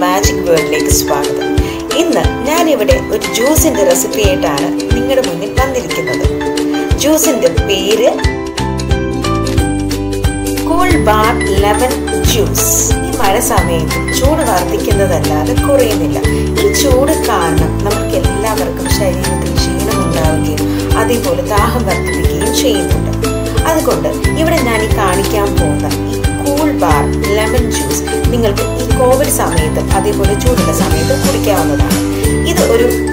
magic വേൾഡിലേക്ക് സ്വാഗതം ഇന്ന് ഞാനിവിടെ ഒരു ജ്യൂസിന്റെ റെസിപ്പി ആയിട്ടാണ് നിങ്ങളുടെ മുന്നിൽ വന്നിരിക്കുന്നത് ജ്യൂസിന്റെ പേര് കൂൾ ബാർ ലെമൺ ജ്യൂസ് ഈ മഴ സമയത്ത് ചൂട് വർദ്ധിക്കുന്നതല്ലാതെ കുറയുന്നില്ല ഈ ചൂട് കാരണം നമുക്ക് എല്ലാവർക്കും ശരീരത്തിൽ ക്ഷീണം ഉണ്ടാവുകയും അതേപോലെ ദാഹം വർദ്ധിപ്പിക്കുകയും ചെയ്യുന്നുണ്ട് അതുകൊണ്ട് ഇവിടെ ഞാൻ ഈ കാണിക്കാൻ പോകുന്ന ഈ കൂൾ ബാർ ലെമൺ ജ്യൂസ് നിങ്ങൾക്ക് ഈ കോവിഡ് സമയത്തും അതേപോലെ ചൂടുള്ള സമയത്തും കുടിക്കാവുന്നതാണ് ഇത് ഒരു